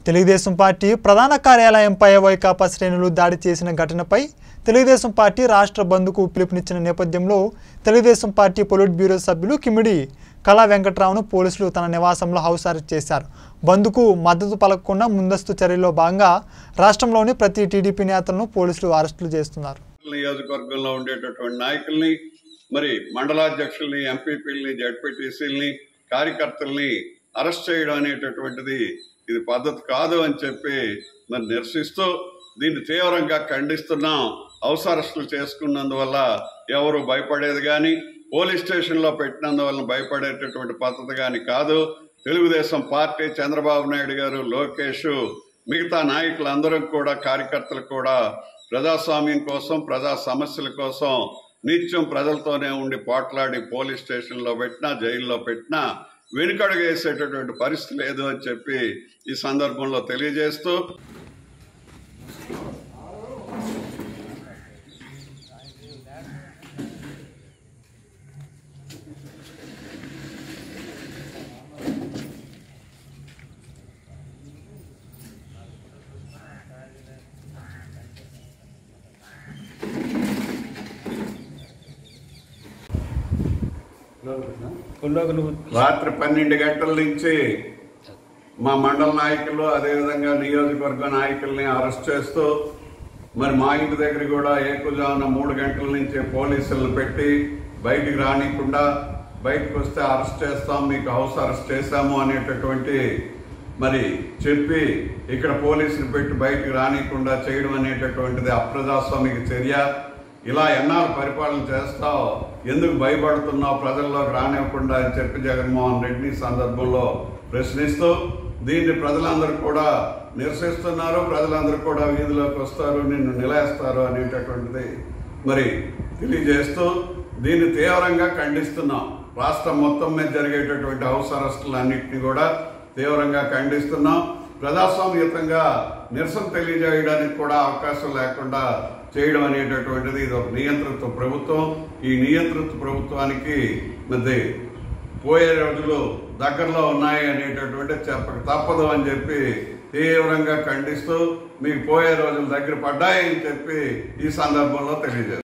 Telugu Desam party ప్రధాన కార్యాలయంపై వైకాపా శ్రేణులు దాడి చేసిన ఘటనపై తెలుగుదేశం పార్టీ రాష్ట్ర బంద్కు పిలుపునిచ్చిన నేపథ్యంలో తెలుగుదేశం పార్టీ పొలిట్ బ్యూరో సభ్యులు కిమిడి కళా వెంకట్రావును పోలీసులు తన నివాసంలో హౌస్ అరెస్ట్ చేశారు బంద్కు మద్దతు పలకకుండా ముందస్తు చర్యల్లో భాగంగా రాష్ట్రంలోని ప్రతి టీడీపీ నేతలను పోలీసులు అరెస్టులు చేస్తున్నారు నియోజకవర్గంలో ఉండేటటువంటి నాయకుల్ని మరి మండలాధ్యక్షుల్ని ఎంపీపీలని జడ్పీటీసీలని కార్యకర్తల్ని అరెస్ట్ చేయడం అనేటటువంటిది ఇది పద్ధతి కాదు అని చెప్పి మరి నిరసిస్తూ దీన్ని తీవ్రంగా ఖండిస్తున్నాం హౌస్ అరెస్టులు చేసుకున్నందువల్ల ఎవరు భయపడేది కానీ పోలీస్ స్టేషన్లో పెట్టినందువల్ల భయపడేటటువంటి పద్ధతి కానీ కాదు తెలుగుదేశం పార్టీ చంద్రబాబు నాయుడు గారు లోకేష్ మిగతా నాయకులందరూ కూడా కార్యకర్తలు కూడా ప్రజాస్వామ్యం కోసం ప్రజా సమస్యల కోసం నిత్యం ప్రజలతోనే ఉండి పోట్లాడి పోలీస్ స్టేషన్లో పెట్టినా జైల్లో పెట్టినా వెనుకడుగు వేసేటటువంటి పరిస్థితి లేదు అని చెప్పి ఈ సందర్భంలో తెలియజేస్తూ రాత్రి పన్నెండు గంటల నుంచి మా మండల నాయకులు అదేవిధంగా నియోజకవర్గ నాయకుల్ని అరెస్ట్ చేస్తూ మరి మా ఇంటి దగ్గర కూడా ఏకుజామున మూడు గంటల నుంచి పోలీసులను పెట్టి బయటికి రానికుండా బయటకు వస్తే అరెస్ట్ చేస్తాం మీకు హౌస్ అరెస్ట్ చేశాము అనేటటువంటి మరి చెప్పి ఇక్కడ పోలీసులు పెట్టి బయటికి రానికుండా చేయడం అనేటటువంటిది అప్రజాస్వామిక చర్య ఇలా ఎన్నాళ్ళు పరిపాలన చేస్తావు ఎందుకు భయపడుతున్నావు ప్రజల్లోకి రానివ్వకుండా అని చెప్పి జగన్మోహన్ రెడ్డిని ఈ సందర్భంలో ప్రశ్నిస్తూ దీన్ని ప్రజలందరూ కూడా నిరసిస్తున్నారు ప్రజలందరూ కూడా వీధిలోకి వస్తారు నిన్ను నిలేస్తారు అనేటటువంటిది మరి తెలియజేస్తూ దీన్ని తీవ్రంగా ఖండిస్తున్నాం రాష్ట్రం మొత్తం మీద జరిగేటటువంటి హౌస్ అరెస్టులన్నింటినీ కూడా తీవ్రంగా ఖండిస్తున్నాం ప్రజాస్వామ్యతంగా నిరసన తెలియజేయడానికి కూడా అవకాశం లేకుండా చేయడం అనేటటువంటిది ఇది ఒక నియంత్రిత ప్రభుత్వం ఈ నియంత్రిత ప్రభుత్వానికి మరి పోయే రోజులు దగ్గరలో ఉన్నాయి అనేటటువంటి చెప్పక తప్పదు అని చెప్పి తీవ్రంగా ఖండిస్తూ మీకు పోయే రోజులు దగ్గర పడ్డాయని చెప్పి ఈ సందర్భంలో తెలియజేస్తారు